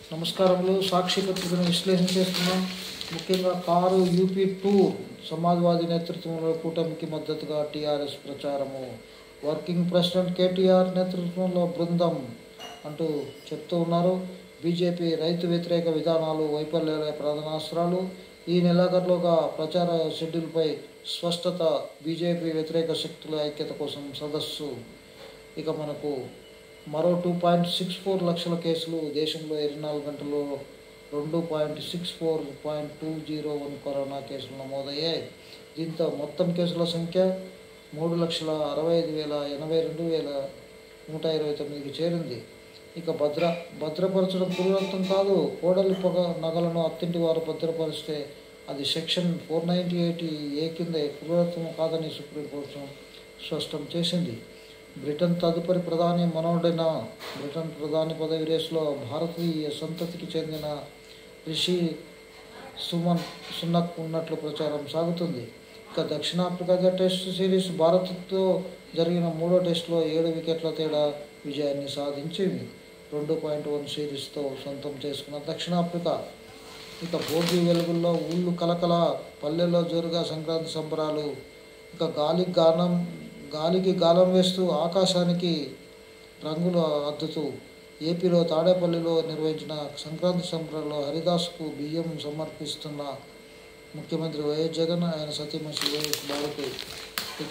నమస్కారములు సాక్షి పత్రికను విశ్లేషణ చేస్తున్నాం ముఖ్యంగా కారు యూపీ టూర్ సమాజ్వాదీ నేతృత్వంలో కూటమికి మద్దతుగా టీఆర్ఎస్ ప్రచారము వర్కింగ్ ప్రెసిడెంట్ కేటీఆర్ నేతృత్వంలో బృందం అంటూ చెప్తూ ఉన్నారు బీజేపీ రైతు వ్యతిరేక విధానాలు వైఫల్యాల ప్రధానాస్త్రాలు ఈ నెలాఖరులోగా ప్రచార షెడ్యూల్పై స్పష్టత బీజేపీ వ్యతిరేక శక్తుల ఐక్యత కోసం సదస్సు ఇక మనకు మరో టూ పాయింట్ సిక్స్ ఫోర్ లక్షల కేసులు దేశంలో ఇరవై నాలుగు గంటల్లో రెండు point six four point two zero one corona కేసులు నమోదయ్యాయి దీంతో మొత్తం కేసుల సంఖ్య మూడు లక్షల అరవై ఐదు వేల ఎనభై రెండు వేల నూట ఇరవై తొమ్మిదికి చేరింది ఇక భద్ర భద్రపరచడం పురోగతం కాదు కోడలి పొగ నగలను అత్తింటి వారు భద్రపరిస్తే అది section four ninety eight A కింద పురోగతం కాదని సుప్రీంకోర్టు స్పష్టం చేసింది బ్రిటన్ తదుపరి ప్రధాని మనోడైన బ్రిటన్ ప్రధాని పదవి రేసులో భారతీయ సంతతికి చెందిన రిషి సుమన్ సున్నక్ ఉన్నట్లు ప్రచారం సాగుతుంది ఇక దక్షిణాఫ్రికా టెస్ట్ సిరీస్ భారత్తో జరిగిన మూడో టెస్టులో ఏడు వికెట్ల తేడా విజయాన్ని సాధించింది రెండు పాయింట్ వన్ సిరీస్తో సొంతం చేసుకున్న దక్షిణాఫ్రికా ఇక భోగి వెలుగుల్లో ఊళ్ళు కలకల పల్లెల్లో జోరుగా సంక్రాంతి సంబరాలు ఇక గాలి గానం గాలికి గాలం వేస్తూ ఆకాశానికి రంగులు అద్దుతూ ఏపీలో తాడేపల్లిలో నిర్వహించిన సంక్రాంతి సంబరాల్లో హరిదాస్కు బియ్యం సమర్పిస్తున్న ముఖ్యమంత్రి వైఎస్ జగన్ ఆయన సతీమణి వైఎస్ భారతి ఇక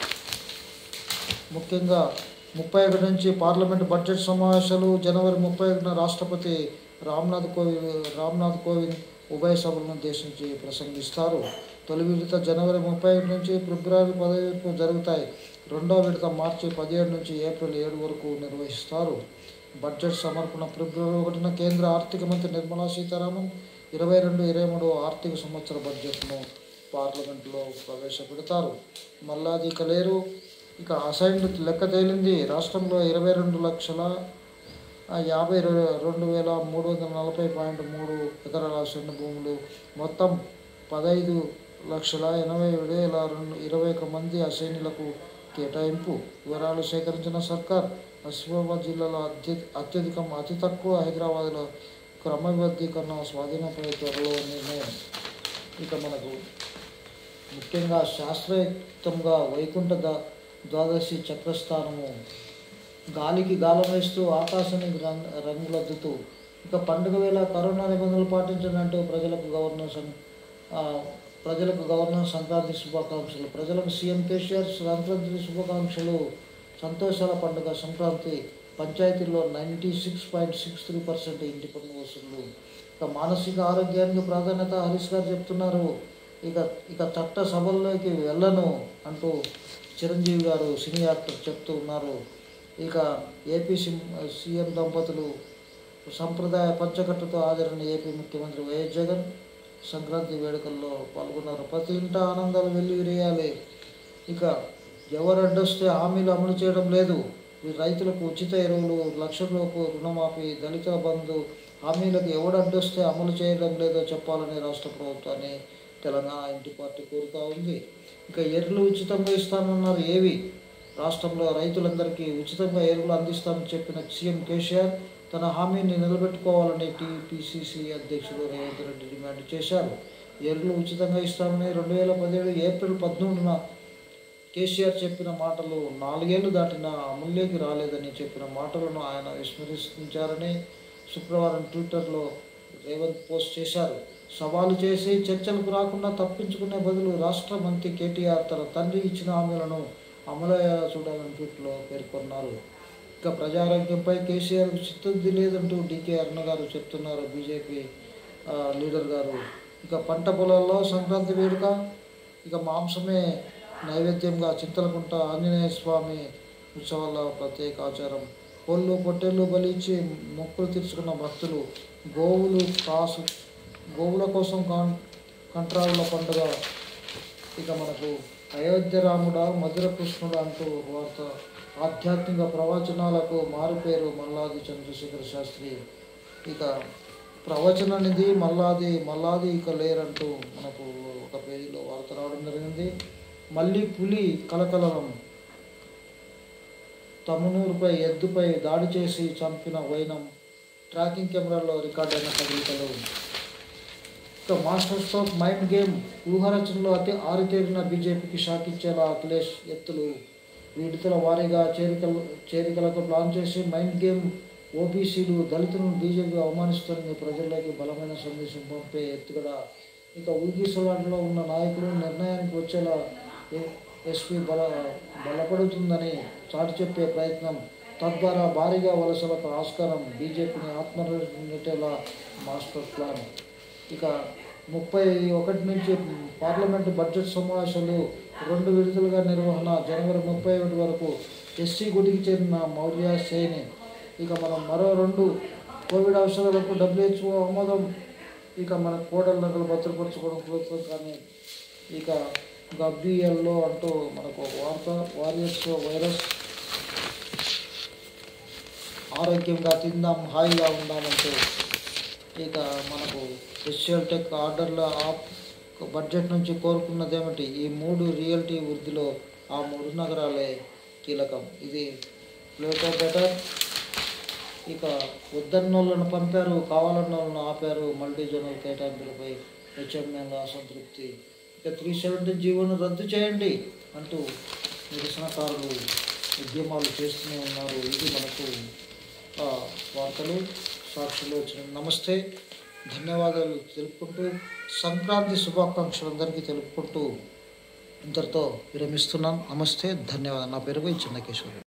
ముఖ్యంగా ముప్పై ఒకటి నుంచి పార్లమెంట్ బడ్జెట్ సమావేశాలు జనవరి ముప్పై ఒకటిన రాష్ట్రపతి రామ్నాథ్ కోవింద్ రామ్నాథ్ కోవింద్ ఉభయ సభలను ఉద్దేశించి ప్రసంగిస్తారు తొలి విడత జనవరి ముప్పై ఒకటి నుంచి ఫిబ్రవరి పదహైదు జరుగుతాయి రెండో విడత మార్చి పదిహేడు నుంచి ఏప్రిల్ ఏడు వరకు నిర్వహిస్తారు బడ్జెట్ సమర్పణ ఫిబ్రవరి ఒకటిన కేంద్ర ఆర్థిక మంత్రి నిర్మలా సీతారామన్ ఇరవై రెండు ఇరవై మూడు ఆర్థిక సంవత్సర బడ్జెట్ను పార్లమెంట్లో ప్రవేశపెడతారు మల్లాది ఇక లేరు ఇక అసైన్డ్ లెక్క తేలింది రాష్ట్రంలో ఇరవై రెండు లక్షల ఆ, యాభై రె- రెండు వేల మూడు వందల నలభై పాయింట్ మూడు ఎకరాల అసైన్డ్ భూములు మొత్తం పదహైదు లక్షల ఎనభై వేల రెండు ఇరవై ఒక మంది అసైన్యులకు కేటాయింపు వివరాలు సేకరించిన సర్కార్ ఆసిఫాబాద్ జిల్లాలో అత్య అత్యధికం అతి తక్కువ హైదరాబాద్లో క్రమబద్ధీకరణ స్వాధీనపై త్వరలో నిర్ణయం ఇక మనకు ముఖ్యంగా శాస్త్రయుక్తంగా వైకుంఠ దా ద్వాదశి చక్రస్థానము గాలికి గాలం వేస్తూ ఆకాశానికి రంగ్ రంగులద్దుతూ ఇక పండుగ వేళ కరోనా నిబంధనలు పాటించనంటూ ప్రజలకు గవర్నర్ సం ఆ, ప్రజలకు గవర్నర్ సంక్రాంతి శుభాకాంక్షలు ప్రజలకు సీఎం కేసీఆర్ సంక్రాంతి శుభాకాంక్షలు సంతోషాల పండుగ సంక్రాంతి పంచాయతీల్లో ninety six point six three percent ఇంటి పన్ను వసూళ్లు ఇక మానసిక ఆరోగ్యానికి ప్రాధాన్యత హరీష్ గారు చెప్తున్నారు ఇక ఇక చట్ట సభల్లోకి వెళ్ళను అంటూ చిరంజీవి గారు సినీ యాక్టర్ చెప్తూ ఉన్నారు ఇక ఏపీ సిం సీఎం దంపతులు సంప్రదాయ పంచకట్టుతో హాజరైన ఏపీ ముఖ్యమంత్రి వైఎస్ జగన్ సంక్రాంతి వేడుకల్లో పాల్గొన్నారు ప్రతి ఇంట ఆనందాలు వెళ్ళి విరేయాలి ఇక ఎవరు అడ్డొస్తే హామీలు అమలు చేయడం లేదు ఈ రైతులకు ఉచిత ఎరువులు లక్షలకు రుణమాఫీ దళితుల బంధు హామీలకు ఎవడు అడ్డొస్తే అమలు చేయడం లేదో చెప్పాలని రాష్ట్ర ప్రభుత్వాన్ని తెలంగాణ ఇంటి పార్టీ కోరుతా ఉంది ఇక ఎరువులు ఉచితంగా ఇస్తానన్నారు ఏవి రాష్ట్రంలో రైతులందరికీ ఉచితంగా ఎరువులు అందిస్తామని చెప్పిన సీఎం కేసీఆర్ తన హామీని నిలబెట్టుకోవాలని టీపీసీసీ అధ్యక్షుడు రేవంత్ రెడ్డి డిమాండ్ చేశారు ఎరువులు ఉచితంగా ఇస్తామని రెండు వేల పదిహేడు ఏప్రిల్ పద్మూడున కేసీఆర్ చెప్పిన మాటలు నాలుగేళ్లు దాటినా అమల్లోకి రాలేదని చెప్పిన మాటలను ఆయన విస్మరించారని శుక్రవారం ట్విట్టర్లో రేవంత్ పోస్ట్ చేశారు సవాలు చేసి చర్చలకు రాకుండా తప్పించుకునే బదులు రాష్ట్ర మంత్రి కేటీఆర్ తన తండ్రి ఇచ్చిన హామీలను అమలయ్యేలా చూడాలని ట్వీట్లో పేర్కొన్నారు ఇక ప్రజారోగ్యంపై కేసీఆర్ చిత్తశుద్ధి లేదంటూ డీకే అరుణ గారు చెప్తున్నారు బీజేపీ ఆ, లీడర్ గారు ఇక పంట పొలాల్లో సంక్రాంతి వేడుక ఇక మాంసమే నైవేద్యంగా చింతలకుంట ఆంజనేయ స్వామి ఉత్సవాల ప్రత్యేక ఆచారం కోళ్ళు పొట్టేళ్ళు బలిచ్చి మొక్కులు తీర్చుకున్న భక్తులు గోవులు కాసు గోవుల కోసం కాన్ కంట్రావుల పండుగ ఇక మనకు అయోధ్య రాముడా మధుర కృష్ణుడు అంటూ వార్త ఆధ్యాత్మిక ప్రవచనాలకు మారుపేరు మల్లాది చంద్రశేఖర శాస్త్రి ఇక ప్రవచన నిధి మల్లాది మల్లాది ఇక లేరంటూ మనకు ఒక పేజీలో వార్త రావడం జరిగింది మళ్ళీ పులి కలకలం తమ్మునూరుపై ఎద్దుపై దాడి చేసి చంపిన వైనం ట్రాకింగ్ కెమెరాలో రికార్డ్ అయిన కదలికలు ఇక మాస్టర్ స్ట్రోక్ మైండ్ గేమ్ ఊహరచనలో అతి ఆరితేరిన బీజేపీకి షాక్ ఇచ్చేలా అఖిలేష్ ఎత్తులు విడతల వారీగా చేరికలు చేరికలకు ప్లాన్ చేసి మైండ్ గేమ్ ఓబీసీలు దళితులను బీజేపీ అవమానిస్తుందని ప్రజల్లోకి బలమైన సందేశం పంపే ఎత్తుగడ ఇక ఊగిసలాటలో ఉన్న నాయకులు నిర్ణయానికి వచ్చేలా ఎ- ఎస్పీ బల బలపడుతుందని చాటి చెప్పే ప్రయత్నం తద్వారా భారీగా వలసలకు ఆస్కారం బీజేపీని ఆత్మనిర్భర్ మాస్టర్ ప్లాన్ ఇక ముప్పై ఒకటి నుంచి పార్లమెంటు బడ్జెట్ సమావేశాలు రెండు విడతలుగా నిర్వహణ జనవరి ముప్పై ఒకటి వరకు ఎస్సీ గుడికి చేరిన మౌర్య సేని ఇక మనం మరో రెండు కోవిడ్ అవసరాలకు డబ్ల్యూహెచ్ఓ ఆమోదం ఇక మన కోడల నగలు భద్రపరచుకోవడం ప్రభుత్వం కానీ ఇక గబ్బిఎల్లో అంటూ మనకు ఒక వార్త వారియర్స్ వైరస్ ఆరోగ్యంగా తిందాం హాయిగా ఉందామంటూ ఇక మనకు ఎస్ఎల్ టెక్ ఆర్డర్ల ఆప్ బడ్జెట్ నుంచి కోరుకున్నదేమిటి ఈ మూడు రియల్టీ వృద్ధిలో ఆ మూడు నగరాలే కీలకం ఇది ప్లేటో బెటర్ ఇక వద్దన్నోళ్ళను పంపారు కావాలన్న వాళ్ళను ఆపారు మల్టీ జోనల్ కేటాయింపులపై హెచ్ఎంఎల్ అసంతృప్తి ఇక త్రీ సెవెంటీ జీవోను రద్దు చేయండి అంటూ నిరసనకారులు ఉద్యమాలు చేస్తూనే ఉన్నారు ఇది మనకు ఆ, వార్తలు సాక్షులు వచ్చిన నమస్తే ధన్యవాదాలు తెలుపుకుంటూ సంక్రాంతి శుభాకాంక్షలు అందరికీ తెలుపుకుంటూ ఇంతటితో విరమిస్తున్నాను నమస్తే ధన్యవాదాలు నా పేరు పోయి చిన్నకేశ్వరి